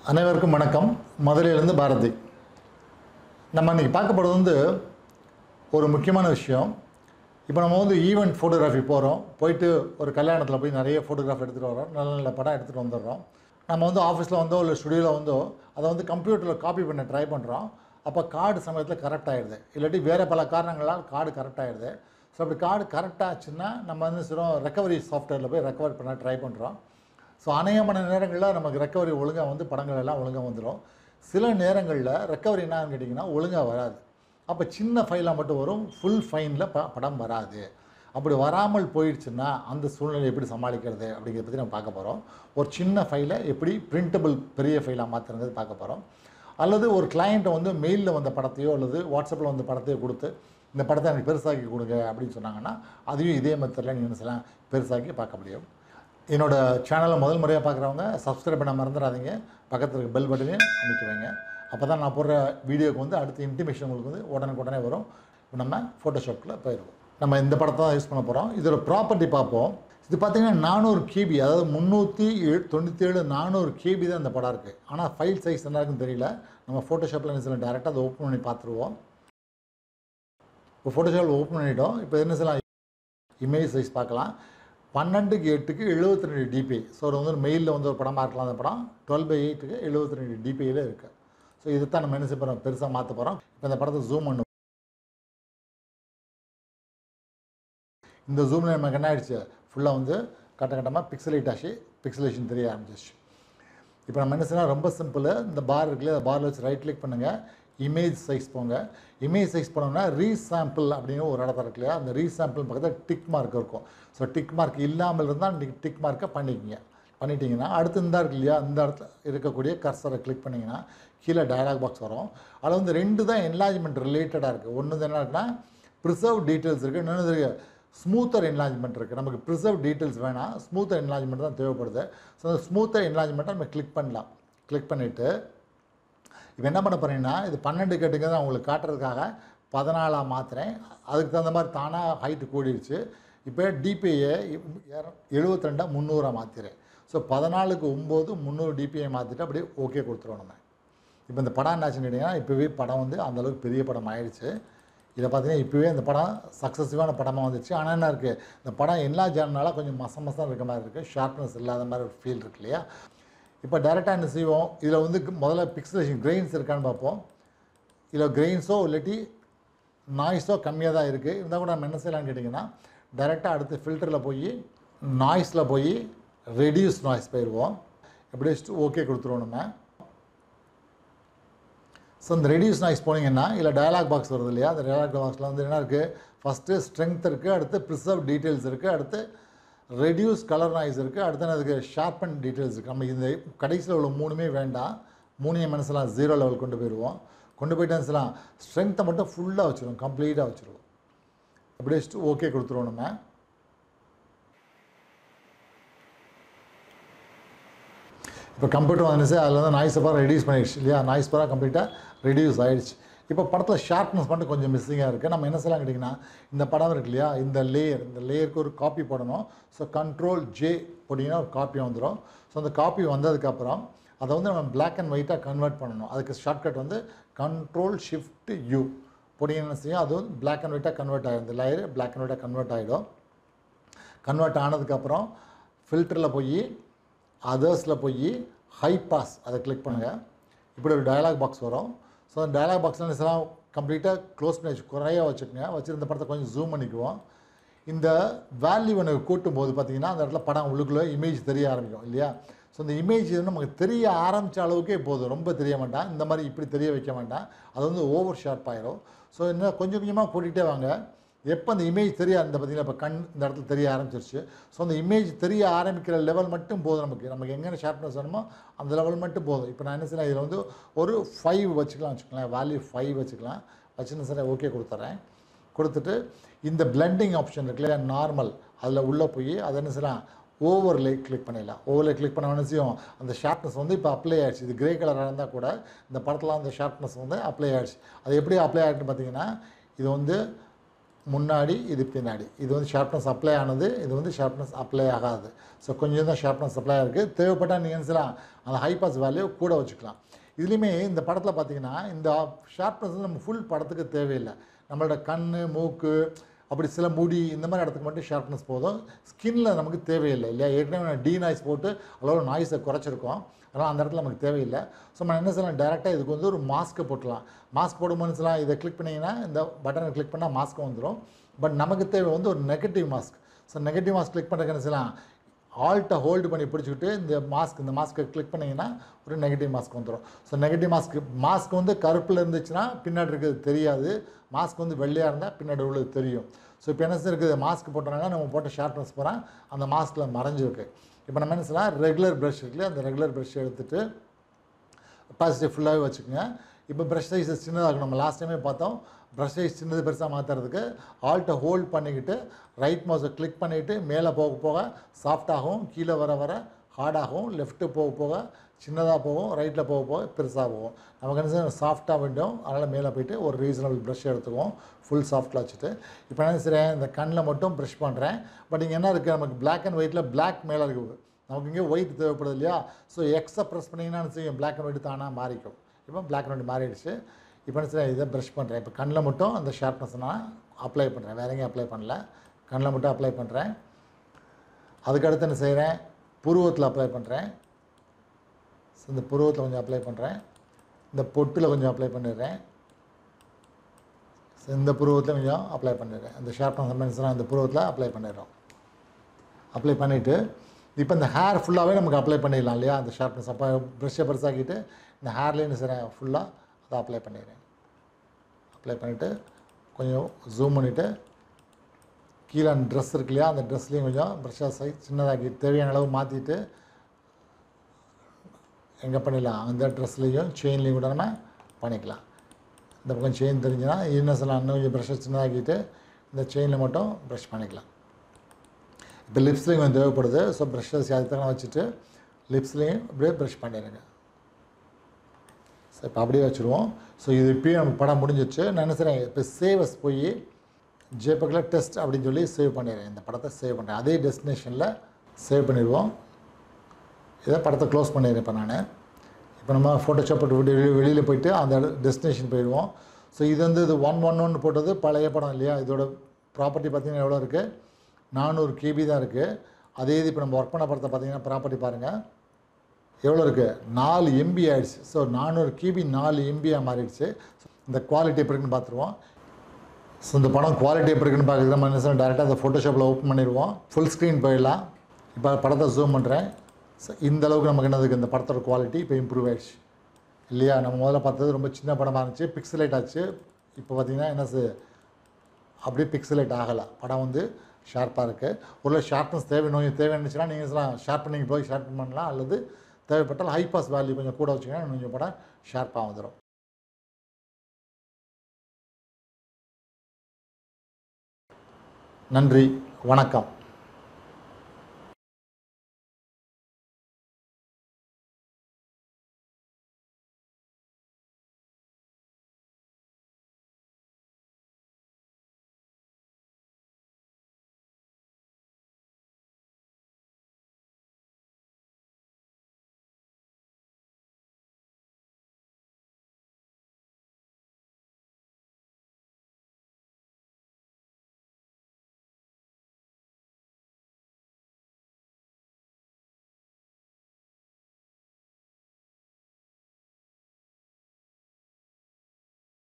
அனைவருக்கும் வணக்கம் மதுரையிலேருந்து பாரதி நம்ம இன்றைக்கி பார்க்க போகிறது வந்து ஒரு முக்கியமான விஷயம் இப்போ நம்ம வந்து ஈவெண்ட் ஃபோட்டோகிராஃபி போகிறோம் போயிட்டு ஒரு கல்யாணத்தில் போய் நிறைய ஃபோட்டோகிராஃப் எடுத்துகிட்டு வரோம் நல்ல நல்ல படம் எடுத்துகிட்டு வந்துடுறோம் நம்ம வந்து ஆஃபீஸில் வந்தோ இல்லை ஸ்டுடியோவில் வந்தோ அதை வந்து கம்ப்யூட்டரில் காப்பி பண்ண ட்ரை பண்ணுறோம் அப்போ கார்டு சமயத்தில் கரெக்ட் ஆகிடுது இல்லாட்டி வேறு பல காரணங்களால் கார்டு கரெக்ட் ஆகிடுது ஸோ அப்படி கார்டு கரெக்ட் ஆச்சுன்னா நம்ம வந்து சொல்கிறோம் ரெக்கவரி சாஃப்ட்வேரில் போய் ரெக்கவர் பண்ண ட்ரை பண்ணுறோம் ஸோ அநேகமான நேரங்களில் நமக்கு ரெக்கவரி ஒழுங்காக வந்து படங்கள் எல்லாம் ஒழுங்காக வந்துடும் சில நேரங்களில் ரெக்கவரி என்னன்னு கேட்டிங்கன்னா ஒழுங்காக வராது அப்போ சின்ன ஃபைலாக மட்டும் வரும் ஃபுல் ஃபைனில் ப படம் வராது அப்படி வராமல் போயிடுச்சுன்னா அந்த சூழ்நிலை எப்படி சமாளிக்கிறது அப்படிங்கிறத பற்றி நம்ம பார்க்க போகிறோம் ஒரு சின்ன ஃபைலை எப்படி பிரிண்டபிள் பெரிய ஃபைலாக மாற்றுறது பார்க்க போகிறோம் அல்லது ஒரு கிளையண்ட்டை வந்து மெயிலில் வந்த படத்தையோ அல்லது வாட்ஸ்அப்பில் வந்த படத்தையோ கொடுத்து இந்த படத்தை எனக்கு பெருசாக்கி கொடுங்க அப்படின்னு சொன்னாங்கன்னா அதையும் இதே மெத்தடில் நீங்கள் என்ன செய்யலாம் பெருசாக்கி பார்க்க முடியும் என்னோட சேனலை முதல் முறையாக பார்க்குறவங்க சப்ஸ்கிரைப் பண்ண மறந்துடாதீங்க பக்கத்தில் இருக்க பெல் பட்டனையும் அமைக்க வைங்க அப்போ தான் நான் போடுற வீடியோக்கு வந்து அடுத்த இன்டிமேஷன் உங்களுக்கு வந்து உடனுக்குடனே வரும் இப்போ நம்ம ஃபோட்டோஷாப்பில் போயிடுவோம் நம்ம இந்த படத்தை தான் யூஸ் பண்ண போகிறோம் இதோட ப்ராப்பர்ட்டி பார்ப்போம் இது பார்த்தீங்கன்னா நானூறு கேபி அதாவது முந்நூற்றி தொண்ணூற்றி ஏழு நானூறு கேபி தான் இந்த படம் இருக்குது ஆனால் ஃபைல் சைஸ் என்ன இருக்குன்னு தெரியல நம்ம ஃபோட்டோஷாப்பில் என்ன செய்யலாம் டேரெக்டாக அதை ஓப்பன் பண்ணி பார்த்துருவோம் இப்போ ஃபோட்டோஷாப் ஓப்பன் பண்ணிட்டோம் இப்போ என்ன செய்யலாம் இமேஜ் சைஸ் பார்க்கலாம் பன்னெண்டுக்கு எட்டுக்கு எழுபத்தி ரெண்டு டிபி ஸோ அது வந்து மெயிலில் வந்து ஒரு படமாக இருக்கலாம் அந்த படம் டுவெல் பை எயிட்டுக்கு எழுபத்தி ரெண்டு டிபியில் இருக்குது ஸோ இதை தான் நம்ம என்ன செய்ய போகிறோம் பெருசாக மாற்ற போகிறோம் இப்போ இந்த படத்தை ஜூம் பண்ணுவோம் இந்த ஜூமில் நமக்கு என்ன ஆயிடுச்சு ஃபுல்லாக வந்து கட்ட கட்டமாக பிக்சலைட் ஆச்சு பிக்சலேஷன் தெரிய ஆரம்பிச்சிச்சு இப்போ நம்ம என்ன செய்யலாம் ரொம்ப சிம்பிள் இந்த பார் இருக்குல்ல அந்த பாரில் வச்சு ரைட் கிளிக் பண்ணுங்கள் இமேஜ் சைஸ் போங்க இமேஜ் சைஸ் போனோம்னா ரீசாம்பிள் அப்படின்னு ஒரு இடத்துல இருக்கு இல்லையா அந்த ரீசாம்பிள் பக்கத்தில் டிக் மார்க் இருக்கும் ஸோ டிக் மார்க் இல்லாமல் இருந்தால் நீங்கள் டிக் மார்க்கை பண்ணிக்கிங்க பண்ணிட்டீங்கன்னா அடுத்து இந்த இருக்கு இல்லையா இந்த இடத்துல இருக்கக்கூடிய கர்சரை கிளிக் பண்ணிங்கன்னா கீழே டயலாக் பாக்ஸ் வரும் அதில் வந்து ரெண்டு தான் என்லாஜ்மெண்ட் ரிலேட்டடாக இருக்குது ஒன்று என்ன இருக்குன்னா ப்ரிசர்வ் டீட்டெயில்ஸ் இருக்குது இன்னொன்று ஸ்மூத்தர் என்லாஜ்மெண்ட் இருக்குது நமக்கு ப்ரிசர்வ் டீட்டெயில்ஸ் வேணாம் ஸ்மூத்தர் என்லாஜ்மெண்ட் தான் தேவைப்படுது ஸோ அந்த ஸ்மூத்தர் என்லாஜ்மெண்ட்டை நம்ம கிளிக் பண்ணலாம் கிளிக் பண்ணிவிட்டு இப்போ என்ன பண்ண போகிறீங்கன்னா இது பன்னெண்டு கட்டுங்க தான் உங்களுக்கு காட்டுறதுக்காக பதினாலாக மாற்றுறேன் அதுக்கு தகுந்த மாதிரி தானாக ஹைட்டு கூடிடுச்சு இப்போ டிபிஐயை எழுபத்தி ரெண்டாக முந்நூறாக மாற்றிடுறேன் ஸோ பதினாலுக்கு ஒம்பது முந்நூறு டிபிஐ மாற்றிட்டு அப்படியே ஓகே கொடுத்துருவோம் நம்ம இப்போ இந்த படம் என்னாச்சுன்னு கேட்டிங்கன்னா இப்போவே படம் வந்து அந்தளவுக்கு பெரிய படம் ஆயிடுச்சு இதை பார்த்தீங்கன்னா இப்போவே இந்த படம் சக்ஸஸிவான படமாக வந்துச்சு ஆனால் என்ன இருக்குது இந்த படம் எல்லா ஜானால கொஞ்சம் மச மசம் இருக்க மாதிரி இருக்குது ஷார்ப்னஸ் இல்லாத மாதிரி ஒரு ஃபீல் இருக்கு இல்லையா இப்போ டேரெக்டாக என்ன செய்வோம் இதில் வந்து முதல்ல பிக்சலேஷன் கிரெயின்ஸ் இருக்கான்னு பார்ப்போம் இதில் கிரெயின்ஸோ இல்லாட்டி நாய்ஸோ கம்மியாக தான் இருக்குது இருந்தால் கூட நம்ம என்ன செய்யலாம்னு கேட்டிங்கன்னா டேரெக்டாக அடுத்து ஃபில்டரில் போய் நாய்ஸில் போய் ரெடியூஸ் நாய்ஸ் போயிடுவோம் எப்படி வச்சுட்டு ஓகே கொடுத்துருவோம் நம்ம ஸோ இந்த ரெடியூஸ் நாய்ஸ் போனீங்கன்னா இல்லை டயலாக் பாக்ஸ் வருது இல்லையா அந்த டயலாக் பாக்ஸில் வந்து என்ன இருக்குது ஃபஸ்ட்டு ஸ்ட்ரென்த் இருக்குது அடுத்து ப்ரிசர்வ் டீட்டெயில்ஸ் இருக்குது அடுத்து ரெடியூஸ் கலர் நாய்ஸ் இருக்குது அடுத்து அதுக்கு ஷார்ப்பன் டீட்டெயில்ஸ் இருக்குது நம்ம இந்த கடைசியில் உள்ள மூணுமே வேண்டாம் மூணையும் மனசுலாம் ஜீரோ லெவல் கொண்டு போயிடுவோம் கொண்டு போயிட்டு மனசுலாம் ஸ்ட்ரென்த்தை மட்டும் ஃபுல்லாக வச்சுருவோம் கம்ப்ளீட்டாக வச்சுருவோம் அப்படியே வச்சுட்டு ஓகே கொடுத்துருவோம் நம்ம இப்போ கம்ப்யூட்டர் வந்துச்சு அதில் வந்து நாய்ஸ் பார் ரெடியூஸ் பண்ணிடுச்சு இல்லையா நாய்ஸ் பாராக கம்ப்ளீட்டாக ரெடியூஸ் ஆகிடுச்சு இப்போ படத்தில் ஷார்ப்னஸ் மட்டும் கொஞ்சம் மிஸ்ஸிங்காக இருக்குது நம்ம என்ன செய்யலாம் கேட்டிங்கன்னா இந்த படம் இருக்கு இல்லையா இந்த லேயர் இந்த லேயருக்கு ஒரு காப்பி போடணும் ஸோ கண்ட்ரோல் ஜே போட்டிங்கன்னா ஒரு காப்பி வந்துடும் ஸோ அந்த காப்பி வந்ததுக்கப்புறம் அதை வந்து நம்ம பிளாக் அண்ட் ஒயிட்டாக கன்வெர்ட் பண்ணணும் அதுக்கு ஷார்ட்கட் வந்து கண்ட்ரோல் ஷிஃப்ட் யூ போட்டிங்கன்னா என்ன செய்யும் அது வந்து பிளாக் அண்ட் ஒயிட்டாக கன்வெர்ட் ஆகிடும் இந்த லேயர் பிளாக் அண்ட் ஒயிட்டாக கன்வெர்ட் ஆகிடும் கன்வெர்ட் ஆனதுக்கப்புறம் ஃபில்டரில் போய் அதர்ஸில் போய் ஹை பாஸ் அதை கிளிக் பண்ணுங்கள் இப்படி ஒரு டயலாக் பாக்ஸ் வரும் ஸோ அந்த டயலாக் பாக்ஸில் என்ன கம்ப்ளீட்டாக க்ளோஸ் பண்ணி வச்சு குறையாக வச்சுக்கோங்க வச்சுருந்த படத்தை கொஞ்சம் ஜூம் பண்ணிக்குவோம் இந்த வேல்யூ எனக்கு கூட்டும் போது பார்த்தீங்கன்னா அந்த இடத்துல படம் உள்ளுக்குள்ளே இமேஜ் தெரிய ஆரம்பிக்கும் இல்லையா ஸோ இந்த இமேஜ் வந்து நமக்கு தெரிய ஆரம்பித்த அளவுக்கே போதும் ரொம்ப தெரிய மாட்டான் இந்த மாதிரி இப்படி தெரிய வைக்க மாட்டான் அது வந்து ஓவர் ஷார்ப் ஆயிரும் ஸோ இன்னும் கொஞ்சம் கொஞ்சமாக கூட்டிகிட்டே வாங்க எப்போ அந்த இமேஜ் தெரிய அந்த பார்த்தீங்கன்னா இப்போ கண் இந்த இடத்துல தெரிய ஆரம்பிச்சிருச்சு ஸோ அந்த இமேஜ் தெரிய ஆரம்பிக்கிற லெவல் மட்டும் போதும் நமக்கு நமக்கு எங்கே ஷார்ப்னஸ் வேணுமோ அந்த லெவல் மட்டும் போதும் இப்போ நான் என்ன செய்யலாம் இதில் வந்து ஒரு ஃபைவ் வச்சுக்கலாம் வச்சுக்கலாம் வேல்யூ ஃபைவ் வச்சுக்கலாம் வச்சுன்னு சரி ஓகே கொடுத்துட்றேன் கொடுத்துட்டு இந்த பிளெண்டிங் ஆப்ஷன் இருக்கு இல்லையா நார்மல் அதில் உள்ளே போய் அதை என்ன செய்யலாம் ஓவர்லே கிளிக் பண்ணிடலாம் ஓவர்லே கிளிக் பண்ண நினச்சியும் அந்த ஷார்ப்னஸ் வந்து இப்போ அப்ளை ஆகிடுச்சு இது கிரே கலராக இருந்தால் கூட இந்த படத்தில் அந்த ஷார்ப்னஸ் வந்து அப்ளை ஆகிடுச்சு அது எப்படி அப்ளை ஆகிட்டுன்னு பார்த்தீங்கன்னா இது வந்து முன்னாடி இது பின்னாடி இது வந்து ஷார்ப்னஸ் அப்ளை ஆனது இது வந்து ஷார்ப்னஸ் அப்ளை ஆகாது ஸோ கொஞ்சம் தான் ஷார்ப்னஸ் அப்ளை இருக்குது தேவைப்பட்டால் நீங்கள் என்ன செய்யலாம் அந்த ஹை பாஸ் வேல்யூ கூட வச்சுக்கலாம் இதுலேயுமே இந்த படத்தில் பார்த்தீங்கன்னா இந்த ஷார்ப்னஸ் வந்து நம்ம ஃபுல் படத்துக்கு தேவையில்லை நம்மளோட கண் மூக்கு அப்படி சில முடி இந்த மாதிரி இடத்துக்கு மட்டும் ஷார்ப்னஸ் போதும் ஸ்கின்ல நமக்கு தேவையில்லை இல்லையா ஏற்கனவே டி நாய்ஸ் போட்டு அளவு நாய்ஸை குறைச்சிருக்கோம் அதனால் அந்த இடத்துல நமக்கு தேவையில்லை ஸோ நம்ம என்ன செய்யலாம் டேரெக்டாக இதுக்கு வந்து ஒரு மாஸ்க்கை போட்டுடலாம் மாஸ்க் போடும்போது சொல்லலாம் இதை கிளிக் பண்ணிங்கன்னா இந்த பட்டனை கிளிக் பண்ணால் மாஸ்க்கும் வந்துடும் பட் நமக்கு தேவை வந்து ஒரு negative mask so negative mask click பண்ணுறதுக்கு என்ன செய்யலாம் ஆல்ட்டை ஹோல்டு பண்ணி பிடிச்சிக்கிட்டு இந்த மாஸ்க் இந்த மாஸ்க்கை கிளிக் பண்ணிங்கன்னா ஒரு நெகட்டிவ் மாஸ்க் வந்துடும் ஸோ நெகட்டிவ் மாஸ்க் மாஸ்க் வந்து கருப்பில் இருந்துச்சுன்னா பின்னாடி இருக்கிறது தெரியாது மாஸ்க் வந்து வெள்ளையாக இருந்தால் பின்னாடி உள்ளது தெரியும் ஸோ இப்போ என்ன இருக்குது மாஸ்க் போட்டோம்னா நம்ம போட்ட ஷார்ப்னஸ் பூரா அந்த மாஸ்கில் மறைஞ்சிருக்கு இப்போ நம்ம என்ன செய்யலாம் ரெகுலர் ப்ரஷ் இருக்குல்லையா அந்த ரெகுலர் ப்ரஷ் எடுத்துகிட்டு பாசிட்டிவ் ஃபுல்லாகவே வச்சுக்கோங்க இப்போ ப்ரஷ் சைஸ் சின்னதாகணும் நம்ம லாஸ்ட் டைமே பார்த்தோம் ப்ரஷ் சைஸ் சின்னது பெருசாக மாற்றுறதுக்கு ஆல்ட்டை ஹோல்ட் பண்ணிக்கிட்டு ரைட் மவுஸை கிளிக் பண்ணிவிட்டு மேலே போக போக சாஃப்டாகவும் கீழே வர வர ஹார்டாகவும் லெஃப்ட்டு போக போக சின்னதாக போகும் ரைட்டில் போக போக பெருசாக போகும் நமக்கு என்ன செய்யணும் சாஃப்டாக வேண்டும் அதனால் மேலே போயிட்டு ஒரு ரீசனபிள் ப்ரஷ் எடுத்துக்குவோம் ஃபுல் சாஃப்டில் வச்சுட்டு இப்போ என்ன செய்கிறேன் இந்த கண்ணில் மட்டும் ப்ரஷ் பண்ணுறேன் பட் இங்கே என்ன இருக்குது நமக்கு Black அண்ட் ஒயிட்டில் Black மேலே இருக்குது நமக்கு இங்கே ஒயிட் தேவைப்படுது இல்லையா ஸோ எக்ஸை ப்ரெஸ் பண்ணிங்கன்னா என்ன செய்யும் Black அண்ட் ஒயிட் தானாக மாறிக்கும் இப்போ Black அண்ட் ஒயிட் மாறிடுச்சு இப்போ என்ன செய்றேன் இதை ப்ரஷ் பண்ணுறேன் இப்போ கண்ணில் மட்டும் அந்த ஷார்ப்னஸ் நான் அப்ளை பண்ணுறேன் வேற எங்கேயும் அப்ளை பண்ணல கண்ணில் மட்டும் அப்ளை பண்ணுறேன் அதுக்கடுத்து என்ன செய்கிறேன் புருவத்தில் அப்ளை பண்ணுறேன் ஸோ இந்த புருவத்தில் கொஞ்சம் அப்ளை பண்ணுறேன் இந்த பொட்டில் கொஞ்சம் அப்ளை பண்ணிடுறேன் ஸோ இந்த புருவத்தில் கொஞ்சம் அப்ளை பண்ணிடுறேன் இந்த ஷார்ப்னஸ் மென்ஸ்லாம் இந்த புருவத்தில் அப்ளை பண்ணிடுறோம் அப்ளை பண்ணிவிட்டு இப்போ இந்த ஹேர் ஃபுல்லாகவே நமக்கு அப்ளை பண்ணிடலாம் இல்லையா அந்த ஷார்ப்னஸ் அப்போ ப்ரெஷ்ஷை பெருசாக்கிட்டு இந்த ஹேர்லேயே என்ன செய்கிறேன் ஃபுல்லாக அதை அப்ளை பண்ணிடுறேன் அப்ளை பண்ணிவிட்டு கொஞ்சம் ஜூம் பண்ணிவிட்டு கீழே அந்த ட்ரெஸ் இருக்கு இல்லையா அந்த ட்ரெஸ்லேயும் கொஞ்சம் ப்ரெஷ்ஷாக சைஸ் சின்னதாக்கி தேவையான அளவு மாற்றிட்டு எங்கே பண்ணிடலாம் அந்த ட்ரெஸ்லேயும் செயின்லேயும் கூட நம்ம பண்ணிக்கலாம் இந்த பக்கம் செயின் தெரிஞ்சுன்னா இன்னும் சில இன்னும் கொஞ்சம் ப்ரெஷ்ஷை சின்னதாக்கிட்டு இந்த செயினில் மட்டும் ப்ரஷ் பண்ணிக்கலாம் இப்போ லிப்ஸ்லேயும் கொஞ்சம் தேவைப்படுது ஸோ ப்ரஷ்ஷை அதுக்கான வச்சுட்டு லிப்ஸ்லேயும் இப்படியே ப்ரஷ் பண்ணிடுங்க ஸோ இப்போ அப்படியே வச்சுருவோம் ஸோ இது இப்பயும் நமக்கு படம் முடிஞ்சிச்சு நான் என்ன செய்கிறேன் இப்போ சேவஸ் போய் ஜேபக்கில் டெஸ்ட் அப்படின்னு சொல்லி சேவ் பண்ணிடுறேன் இந்த படத்தை சேவ் பண்ணுறேன் அதே டெஸ்டினேஷனில் சேவ் பண்ணிடுவோம் இதை படத்தை க்ளோஸ் பண்ணிடுறேன் இப்போ நான் இப்போ நம்ம ஃபோட்டோஷாப் போட்டு வெளியே வெளியில் போயிட்டு அந்த டெஸ்டினேஷன் போயிடுவோம் ஸோ இது வந்து இது ஒன் ஒன் ஒன் போட்டது பழைய படம் இல்லையா இதோட ப்ராப்பர்ட்டி பார்த்தீங்கன்னா எவ்வளோ இருக்குது நானூறு கேபி தான் இருக்குது அதே இது இப்போ நம்ம ஒர்க் பண்ண படத்தை பார்த்தீங்கன்னா ப்ராப்பர்ட்டி பாருங்கள் எவ்வளோ இருக்குது நாலு எம்பி ஆயிடுச்சு ஸோ நானூறு கிபி நாலு எம்பியாக மாறிடுச்சு இந்த குவாலிட்டி எப்படி இருக்குன்னு பார்த்துருவோம் ஸோ இந்த படம் குவாலிட்டி எப்படி இருக்குன்னு பார்க்குறது நம்ம என்ன செய்யணும் டேரெக்டாக அந்த ஃபோட்டோஷாப்பில் ஓப்பன் பண்ணிடுவோம் ஃபுல் ஸ்க்ரீன் போயிடலாம் இப்போ படத்தை ஜூம் பண்ணுறேன் ஸோ இந்த அளவுக்கு நமக்கு என்னதுக்கு இந்த படத்தோட குவாலிட்டி இப்போ இம்ப்ரூவ் ஆயிடுச்சு இல்லையா நம்ம முதல்ல பார்த்தது ரொம்ப சின்ன படமாக இருந்துச்சு பிக்சலேட் ஆச்சு இப்போ பார்த்தீங்கன்னா என்ன செ- அப்படியே பிக்சலேட் ஆகலை படம் வந்து ஷார்ப்பாக இருக்குது ஒரு ஷார்ப்னஸ் தேவை நோய் தேவை இருந்துச்சுன்னா நீங்கள் சொல்லலாம் ஷார்ப்பனிங் போய் ஷார்ப்பன் பண்ணலாம் அல்லது தேவைப்பட்டால் ஹை பாஸ் வேல்யூ கொஞ்சம் கூட வச்சிங்கன்னா கொஞ்சம் படம் ஷார்ப்பாக வந்துடும் நன்றி வணக்கம்